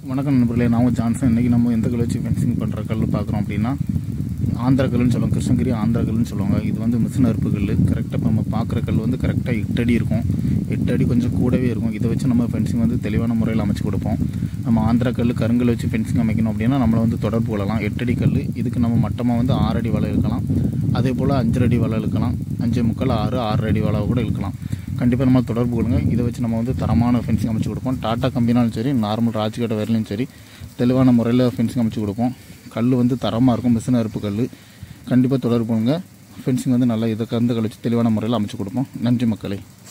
வணக்கம் நண்பர்களே நான் ஜான்சன் இன்றைக்கி நம்ம எந்த கல் வச்சு ஃபென்சிங் பண்ணுற கல் பார்க்குறோம் அப்படின்னா ஆந்திரா கல்லுன்னு சொல்லுவாங்க கிருஷ்ணகிரி ஆந்திரா கல்லுன்னு சொல்லுவாங்க இது வந்து மிஷின் அறுப்பு கல் கரெக்டாக இப்போ நம்ம பார்க்குற கல் வந்து கரெக்டாக எட்டு அடி இருக்கும் எட்டு அடி கொஞ்சம் கூடவே இருக்கும் இதை வச்சு நம்ம ஃபென்சிங் வந்து தெளிவான முறையில் அமைச்சு கொடுப்போம் நம்ம ஆந்திரா கல் கருங்கல் வச்சு ஃபென்சிங் அமைக்கணும் அப்படின்னா நம்மளை வந்து தொடர்பு கொள்ளலாம் எட்டு அடி கல் இதுக்கு நம்ம மட்டமாக வந்து ஆறு அடி வலை இழுக்கலாம் அதே போல் அஞ்சரை அடி வலை இழுக்கலாம் அஞ்சு முக்கால் ஆறு ஆறு அடி வலை கூட இழுக்கலாம் கண்டிப்பாக நம்ம தொடர்பு கொள்ளுங்க இதை வச்சு நம்ம வந்து தரமான ஃபென்சிங் அமைச்சு கொடுப்போம் டாட்டா கம்பெனினாலும் சரி நார்மல் ராஜ்கட்டை வரலையும் சரி தெளிவான முறையில் ஃபென்சிங் அமைச்சு கொடுப்போம் கல் வந்து தரமாக இருக்கும் மிஷின் அறுப்பு கல் கண்டிப்பாக தொடர்பு கொள்ளுங்க ஃபென்சிங் வந்து நல்லா இதை கந்து கழிச்சு தெளிவான முறையில் அமைச்சு கொடுப்போம் நன்றி மக்களே